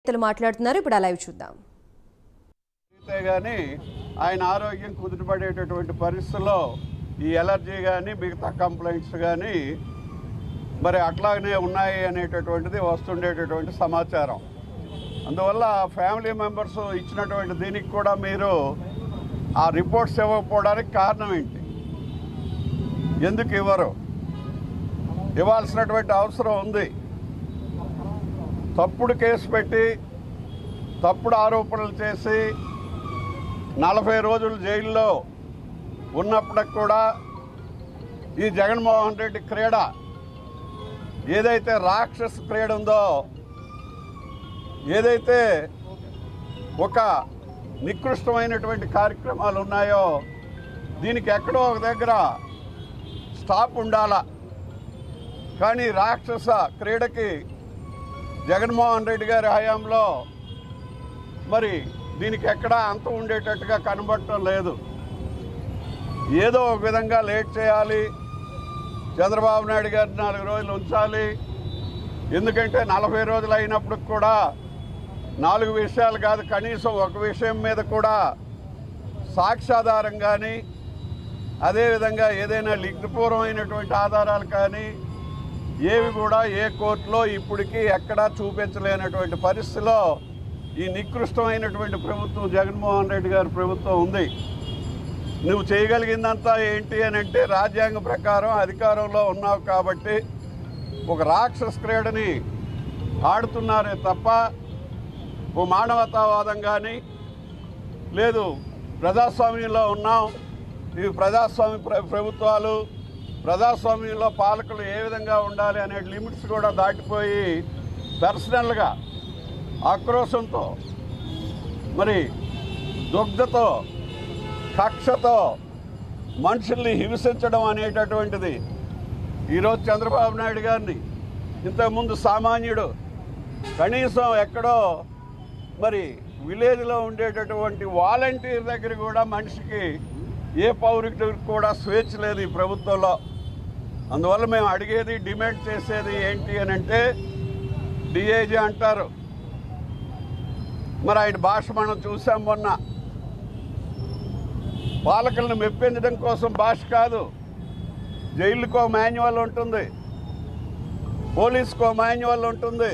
నేతలు మాట్లాడుతున్నారు ఇప్పుడు ఆ లైవ్ చూద్దాం అయితే కానీ ఆయన ఆరోగ్యం కుదుటపడేటటువంటి పరిస్థితుల్లో ఈ ఎలర్జీ కానీ మిగతా కంప్లైంట్స్ కానీ మరి అట్లాగనే ఉన్నాయి అనేటటువంటిది వస్తుండేటటువంటి సమాచారం అందువల్ల ఫ్యామిలీ మెంబర్స్ ఇచ్చినటువంటి దీనికి కూడా మీరు ఆ రిపోర్ట్స్ ఇవ్వకపోవడానికి కారణం ఏంటి ఎందుకు ఇవ్వరు ఇవ్వాల్సినటువంటి అవసరం ఉంది తప్పుడు కేసు పెట్టి తప్పుడు ఆరోపణలు చేసి నలభై రోజులు జైల్లో ఉన్నప్పటికి కూడా ఈ జగన్మోహన్ రెడ్డి క్రీడ ఏదైతే రాక్షస క్రీడ ఉందో ఏదైతే ఒక నికృష్టమైనటువంటి కార్యక్రమాలు ఉన్నాయో దీనికి ఎక్కడో ఒక దగ్గర స్టాప్ ఉండాలా కానీ రాక్షస క్రీడకి జగన్మోహన్ రెడ్డి గారి హయాంలో మరి దీనికి ఎక్కడా అంతం ఉండేటట్టుగా కనబడటం లేదు ఏదో ఒక విధంగా లేట్ చేయాలి చంద్రబాబు నాయుడు గారిని నాలుగు రోజులు ఉంచాలి ఎందుకంటే నలభై రోజులు అయినప్పుడు కూడా నాలుగు విషయాలు కాదు కనీసం ఒక విషయం మీద కూడా సాక్ష్యాధారం కానీ అదేవిధంగా ఏదైనా లిఖితపూర్వమైనటువంటి ఆధారాలు కానీ ఏవి కూడా ఏ కోర్టులో ఇప్పటికీ ఎక్కడా చూపించలేనటువంటి పరిస్థితిలో ఈ నికృష్టమైనటువంటి ప్రభుత్వం జగన్మోహన్ రెడ్డి గారి ప్రభుత్వం ఉంది నువ్వు చేయగలిగిందంతా ఏంటి అని అంటే రాజ్యాంగం ప్రకారం అధికారంలో ఉన్నావు కాబట్టి ఒక రాక్షస క్రీడని ఆడుతున్నారే తప్ప ఓ మానవతావాదం కానీ లేదు ప్రజాస్వామ్యంలో ఉన్నాం ఇవి ప్రజాస్వామ్య ప్ర- ప్రభుత్వాలు ప్రజాస్వామ్యంలో పాలకులు ఏ విధంగా ఉండాలి అనే లిమిట్స్ కూడా దాటిపోయి పర్సనల్గా ఆక్రోశంతో మరి దుగ్ధతో కక్షతో మనుషుల్ని హింసించడం అనేటటువంటిది ఈరోజు చంద్రబాబు నాయుడు గారిని ఇంతకుముందు సామాన్యుడు కనీసం ఎక్కడో మరి విలేజ్లో ఉండేటటువంటి వాలంటీర్ దగ్గర కూడా మనిషికి ఏ పౌరుడికి కూడా స్వేచ్ఛ లేదు ఈ ప్రభుత్వంలో అందువల్ల మేము అడిగేది డిమాండ్ చేసేది ఏంటి అని అంటే డిఏజీ అంటారు మరి ఆయన భాష మనం చూసాం మొన్న పాలకులను మెప్పించడం కోసం భాష కాదు జైలుకో మాన్యువల్ ఉంటుంది పోలీసుకో మాన్యువల్ ఉంటుంది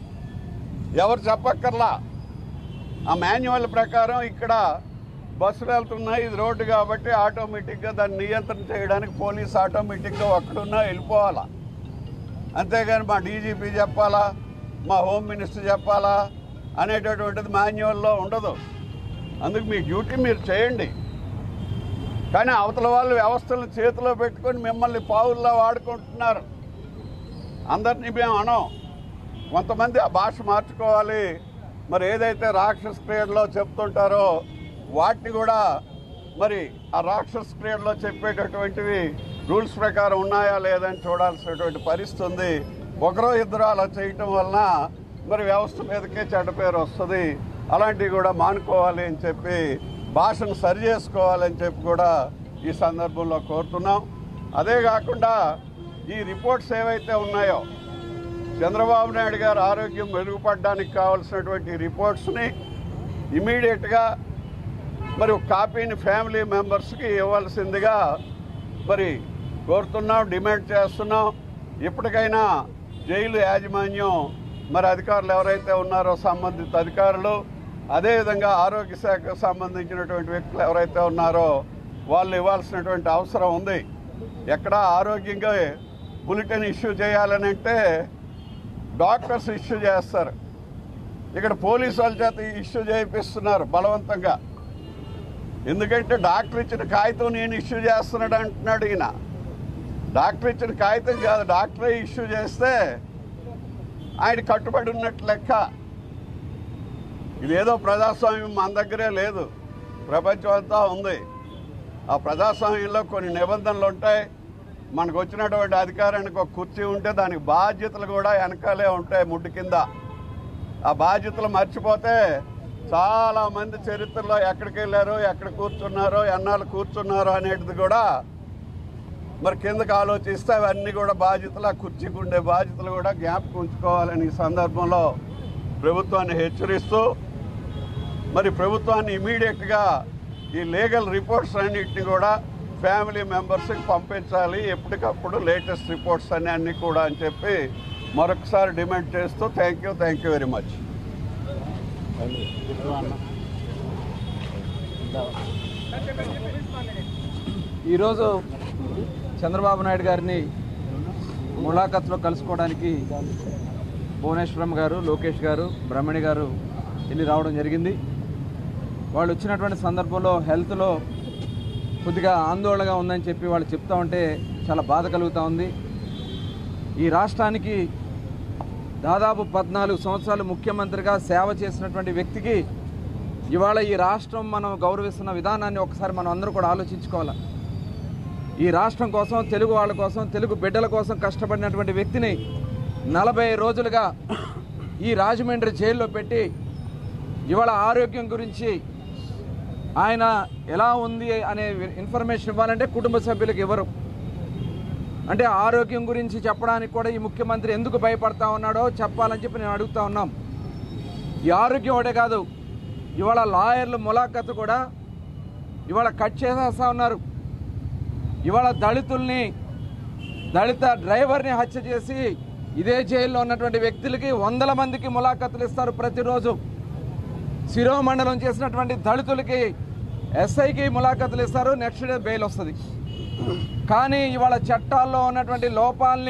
ఎవరు చెప్పక్కర్లా ఆ మాన్యువల్ ప్రకారం ఇక్కడ బస్సులు వెళ్తున్నాయి ఇది రోడ్డు కాబట్టి ఆటోమేటిక్గా దాన్ని నియంత్రణ చేయడానికి పోలీస్ ఆటోమేటిక్గా ఒక్కడున్నా వెళ్ళిపోవాలా అంతేగాని మా డీజీపీ చెప్పాలా మా హోమ్ మినిస్టర్ చెప్పాలా అనేటటువంటిది మాన్యువల్లో ఉండదు అందుకు మీ డ్యూటీ మీరు చేయండి కానీ అవతల వాళ్ళు వ్యవస్థలను చేతిలో పెట్టుకొని మిమ్మల్ని పావుల్లో వాడుకుంటున్నారు అందరినీ మేము అనం కొంతమంది ఆ భాష మార్చుకోవాలి మరి ఏదైతే రాక్షస క్రియల్లో చెప్తుంటారో వాటిని కూడా మరి ఆ రాక్షస క్రియల్లో చెప్పేటటువంటివి రూల్స్ ప్రకారం ఉన్నాయా లేదని చూడాల్సినటువంటి పరిస్థితి ఉంది ఒకరో ఇద్దరు అలా చేయటం వలన మరి వ్యవస్థ మీదకే చెడ్డ పేరు వస్తుంది అలాంటివి కూడా మానుకోవాలి అని చెప్పి భాషను సరి చేసుకోవాలని చెప్పి కూడా ఈ సందర్భంలో కోరుతున్నాం అదే కాకుండా ఈ రిపోర్ట్స్ ఏవైతే ఉన్నాయో చంద్రబాబు నాయుడు గారు ఆరోగ్యం మెరుగుపడడానికి కావాల్సినటువంటి రిపోర్ట్స్ని ఇమీడియట్గా మరి ఒక కాపీని ఫ్యామిలీ మెంబర్స్కి ఇవ్వాల్సిందిగా మరి కోరుతున్నాం డిమాండ్ చేస్తున్నాం ఇప్పటికైనా జైలు యాజమాన్యం మరి అధికారులు ఎవరైతే ఉన్నారో సంబంధిత అధికారులు అదేవిధంగా ఆరోగ్య శాఖకు సంబంధించినటువంటి వ్యక్తులు ఎవరైతే ఉన్నారో వాళ్ళు ఇవ్వాల్సినటువంటి అవసరం ఉంది ఎక్కడ ఆరోగ్యంగా బులెటిన్ ఇష్యూ చేయాలని అంటే డాక్టర్స్ ఇష్యూ చేస్తారు ఇక్కడ పోలీసు వాళ్ళ చేత ఇష్యూ చేయిస్తున్నారు బలవంతంగా ఎందుకంటే డాక్టర్ ఇచ్చిన కాగితం నేను ఇష్యూ చేస్తున్నాడు అంటున్నాడు ఈయన డాక్టర్ ఇచ్చిన కాగితం కాదు డాక్టరే ఇష్యూ చేస్తే ఆయన కట్టుబడి ఉన్నట్టు లెక్క ఇదేదో ప్రజాస్వామ్యం మన దగ్గరే లేదు ప్రపంచం అంతా ఉంది ఆ ప్రజాస్వామ్యంలో కొన్ని నిబంధనలు ఉంటాయి మనకు వచ్చినటువంటి అధికారానికి ఒక కుర్చీ ఉంటే దానికి బాధ్యతలు కూడా వెనకాలే ఉంటాయి ముడ్డు కింద ఆ బాధ్యతలు మర్చిపోతే చాలా మంది చరిత్రలో ఎక్కడికి వెళ్ళారో ఎక్కడ కూర్చున్నారో ఎన్నాళ్ళు కూర్చున్నారో అనేది కూడా మరి కిందకి ఆలోచిస్తే అవన్నీ కూడా బాధ్యతలు ఆ కుర్చీకి ఉండే బాధ్యతలు కూడా జ్ఞాపకం ఉంచుకోవాలని ఈ సందర్భంలో ప్రభుత్వాన్ని హెచ్చరిస్తూ మరి ప్రభుత్వాన్ని ఇమీడియట్గా ఈ లీగల్ రిపోర్ట్స్ అన్నిటిని కూడా ఫ్యామిలీ మెంబర్స్కి పంపించాలి ఎప్పటికప్పుడు లేటెస్ట్ రిపోర్ట్స్ అన్ని అన్ని కూడా అని చెప్పి మరొకసారి డిమాండ్ చేస్తూ thank you thank you very much ఈరోజు చంద్రబాబు నాయుడు గారిని ములాఖత్లో కలుసుకోవడానికి భువనేశ్వరం గారు లోకేష్ గారు బ్రహ్మణి గారు వెళ్ళి రావడం జరిగింది వాళ్ళు వచ్చినటువంటి సందర్భంలో హెల్త్లో కొద్దిగా ఆందోళనగా ఉందని చెప్పి వాళ్ళు చెప్తా ఉంటే చాలా బాధ కలుగుతూ ఉంది ఈ రాష్ట్రానికి దాదాపు పద్నాలుగు సంవత్సరాలు ముఖ్యమంత్రిగా సేవ చేసినటువంటి వ్యక్తికి ఇవాళ ఈ రాష్ట్రం మనం గౌరవిస్తున్న విధానాన్ని ఒకసారి మనం అందరూ కూడా ఆలోచించుకోవాలి ఈ రాష్ట్రం కోసం తెలుగు వాళ్ళ కోసం తెలుగు బిడ్డల కోసం కష్టపడినటువంటి వ్యక్తిని నలభై రోజులుగా ఈ రాజమండ్రి జైల్లో పెట్టి ఇవాళ ఆరోగ్యం గురించి ఆయన ఎలా ఉంది అనే ఇన్ఫర్మేషన్ ఇవ్వాలంటే కుటుంబ సభ్యులకు ఇవ్వరు అంటే ఆరోగ్యం గురించి చెప్పడానికి కూడా ఈ ముఖ్యమంత్రి ఎందుకు భయపడతా ఉన్నాడో చెప్పాలని చెప్పి నేను అడుగుతా ఉన్నాం ఈ ఆరోగ్యం ఒకటే కాదు ఇవాళ లాయర్లు ములాఖతు కూడా ఇవాళ కట్ చేసేస్తా ఉన్నారు ఇవాళ దళితుల్ని దళిత డ్రైవర్ని హత్య చేసి ఇదే జైల్లో ఉన్నటువంటి వ్యక్తులకి వందల మందికి ములాఖతులు ఇస్తారు ప్రతిరోజు శిరోమండలం చేసినటువంటి దళితులకి ఎస్ఐకి ములాఖతులు ఇస్తారు నెక్స్ట్ డే బెయిల్ వస్తుంది కానీ ఇవాళ చట్టాల్లో ఉన్నటువంటి లోపాలని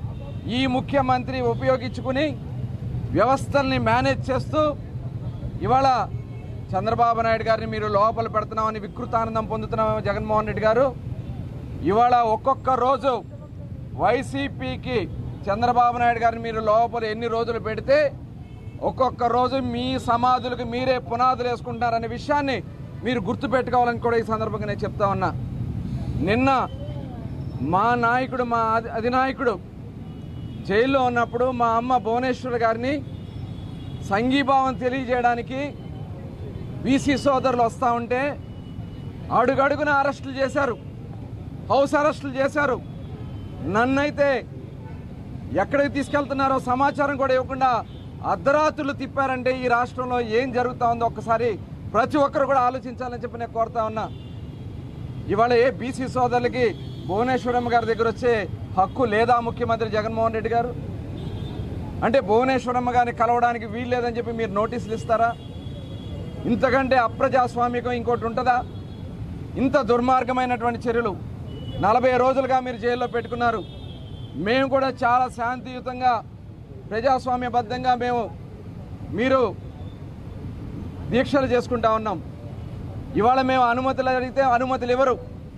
ఈ ముఖ్యమంత్రి ఉపయోగించుకుని వ్యవస్థల్ని మేనేజ్ చేస్తూ ఇవాళ చంద్రబాబు నాయుడు గారిని మీరు లోపల పెడుతున్నామని వికృతానందం పొందుతున్నామేమో జగన్మోహన్ రెడ్డి గారు ఇవాళ ఒక్కొక్క రోజు వైసీపీకి చంద్రబాబు నాయుడు గారిని మీరు లోపల ఎన్ని రోజులు పెడితే ఒక్కొక్క రోజు మీ సమాధులకు మీరే పునాదులు వేసుకుంటారనే విషయాన్ని మీరు గుర్తుపెట్టుకోవాలని కూడా ఈ సందర్భంగా నేను చెప్తా ఉన్నా నిన్న మా నాయకుడు మా అధి- అధినాయకుడు జైల్లో ఉన్నప్పుడు మా అమ్మ భువనేశ్వర్ గారిని సంఘీభావం తెలియజేయడానికి బీసీ సోదరులు వస్తూ ఉంటే అడుగడుగున అరెస్టులు చేశారు హౌస్ అరెస్టులు చేశారు నన్నైతే ఎక్కడికి తీసుకెళ్తున్నారో సమాచారం కూడా ఇవ్వకుండా అర్ధరాత్రులు తిప్పారంటే ఈ రాష్ట్రంలో ఏం జరుగుతా ఉందో ఒక్కసారి ప్రతి ఒక్కరు కూడా ఆలోచించాలని చెప్పి నేను కోరుతా ఉన్నా ఇవాళ ఏ బీసీ సోదరులకి భువనేశ్వరమ్మ గారి దగ్గర వచ్చే హక్కు లేదా ముఖ్యమంత్రి జగన్మోహన్ రెడ్డి గారు అంటే భువనేశ్వరమ్మ గారిని కలవడానికి వీలు లేదని చెప్పి మీరు నోటీసులు ఇస్తారా ఇంతకంటే అప్రజాస్వామికం ఇంకోటి ఉంటుందా ఇంత దుర్మార్గమైనటువంటి చర్యలు నలభై రోజులుగా మీరు జైల్లో పెట్టుకున్నారు మేము కూడా చాలా శాంతియుతంగా ప్రజాస్వామ్యబద్ధంగా మేము మీరు దీక్షలు చేసుకుంటా ఉన్నాం ఇవాళ మేము అనుమతులు అడిగితే అనుమతులు ఇవ్వరు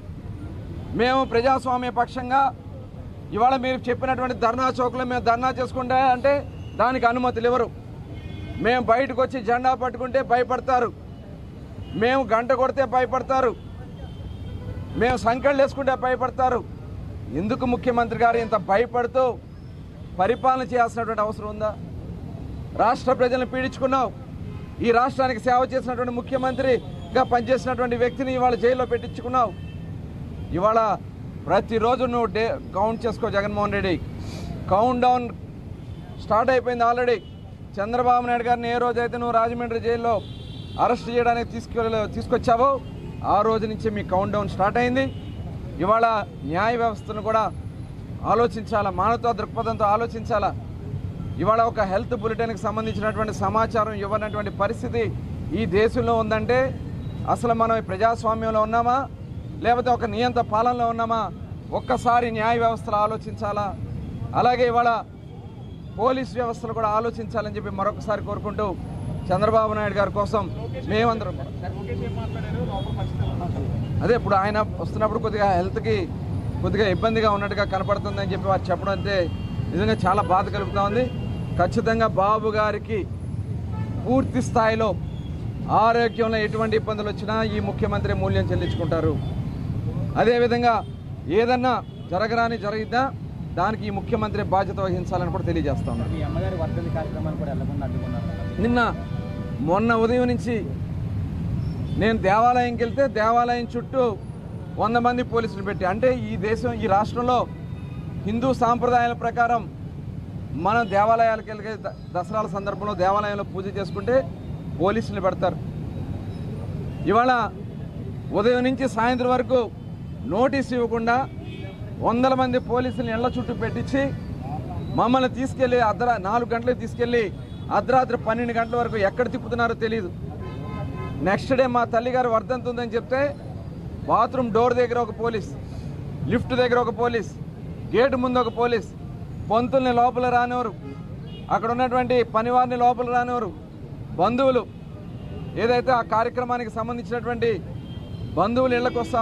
మేము ప్రజాస్వామ్య పక్షంగా ఇవాళ మీరు చెప్పినటువంటి ధర్నా చౌక్లో మేము ధర్నా చేసుకుంటా అంటే దానికి అనుమతులు ఇవ్వరు మేము బయటకు వచ్చి జెండా పట్టుకుంటే భయపడతారు మేము గంట కొడితే భయపడతారు మేము సంఖ్యలు వేసుకుంటే భయపడతారు ఎందుకు ముఖ్యమంత్రి గారు ఇంత భయపడుతూ పరిపాలన చేయాల్సినటువంటి అవసరం ఉందా రాష్ట్ర ప్రజలను పీడించుకున్నావు ఈ రాష్ట్రానికి సేవ చేసినటువంటి ముఖ్యమంత్రిగా పనిచేసినటువంటి వ్యక్తిని ఇవాళ జైల్లో పెట్టించుకున్నావు ఇవాళ ప్రతిరోజు నువ్వు డే కౌంట్ చేసుకో Jaganmohan Reddy count down start అయిపోయింది ఆల్రెడీ చంద్రబాబు నాయుడు గారిని ఏ రోజైతే నువ్వు రాజమండ్రి జైల్లో అరెస్ట్ చేయడానికి తీసుకెళ్ళ తీసుకొచ్చావో ఆ రోజు నుంచి మీ కౌంట్ డౌన్ స్టార్ట్ అయింది ఇవాళ న్యాయ వ్యవస్థను కూడా ఆలోచించాలా మానవతా దృక్పథంతో ఆలోచించాలా ఇవాళ ఒక హెల్త్ బులెటిన్కి సంబంధించినటువంటి సమాచారం ఇవ్వనటువంటి పరిస్థితి ఈ దేశంలో ఉందంటే అసలు మనం ఈ ప్రజాస్వామ్యంలో ఉన్నామా లేకపోతే ఒక నియంత పాలనలో ఉన్నామా ఒక్కసారి న్యాయ వ్యవస్థలు ఆలోచించాలా అలాగే ఇవాళ పోలీస్ వ్యవస్థలు కూడా ఆలోచించాలని చెప్పి మరొకసారి కోరుకుంటూ చంద్రబాబు నాయుడు గారి కోసం మేమందరం అదే ఇప్పుడు ఆయన వస్తున్నప్పుడు కొద్దిగా హెల్త్కి కొద్దిగా ఇబ్బందిగా ఉన్నట్టుగా కనపడుతుందని చెప్పి వారు చెప్పడం అయితే నిజంగా చాలా బాధ కలుగుతా ఉంది ఖచ్చితంగా బాబు గారికి పూర్తి స్థాయిలో ఆరోగ్యంలో ఎటువంటి ఇబ్బందులు వచ్చినా ఈ ముఖ్యమంత్రి మూల్యం చెల్లించుకుంటారు అదేవిధంగా ఏదన్నా జరగరాని జరిగినా దానికి ఈ ముఖ్యమంత్రి బాధ్యత వహించాలని కూడా తెలియజేస్తా ఉన్నాను మీ అమ్మగారి వర్ధంతి కార్యక్రమాన్ని కూడా వెళ్ళకుండా అడ్డుకున్నారు నిన్న మొన్న ఉదయం నుంచి నేను దేవాలయంకి వెళ్తే దేవాలయం చుట్టూ వంద మంది పోలీసులు పెట్టి అంటే ఈ దేశం ఈ రాష్ట్రంలో హిందూ సాంప్రదాయాల ప్రకారం మనం దేవాలయాలకు వెళ్ళి ద- దసరాల సందర్భంలో దేవాలయంలో పూజ చేసుకుంటే పోలీసులు పెడతారు ఇవాళ ఉదయం నుంచి సాయంత్రం వరకు నోటీస్ ఇవ్వకుండా వందల మంది పోలీసులు ఇళ్ల చుట్టూ పెట్టించి మమ్మల్ని తీసుకెళ్లి అర్ధరా నాలుగు గంటలకు తీసుకెళ్లి అర్ధరాత్రి పన్నెండు గంటల వరకు ఎక్కడ తిప్పుతున్నారో తెలియదు నెక్స్ట్ డే మా తల్లిగారు వర్ధంతి ఉందని చెప్తే బాత్రూమ్ డోర్ దగ్గర ఒక పోలీస్ లిఫ్ట్ దగ్గర ఒక పోలీస్ గేటు ముందు ఒక పోలీస్ పంతుల్ని లోపల రానివారు అక్కడ ఉన్నటువంటి పనివారిని లోపల రానివారు బంధువులు ఏదైతే ఆ కార్యక్రమానికి సంబంధించినటువంటి బంధువులు ఇళ్లకు వస్తా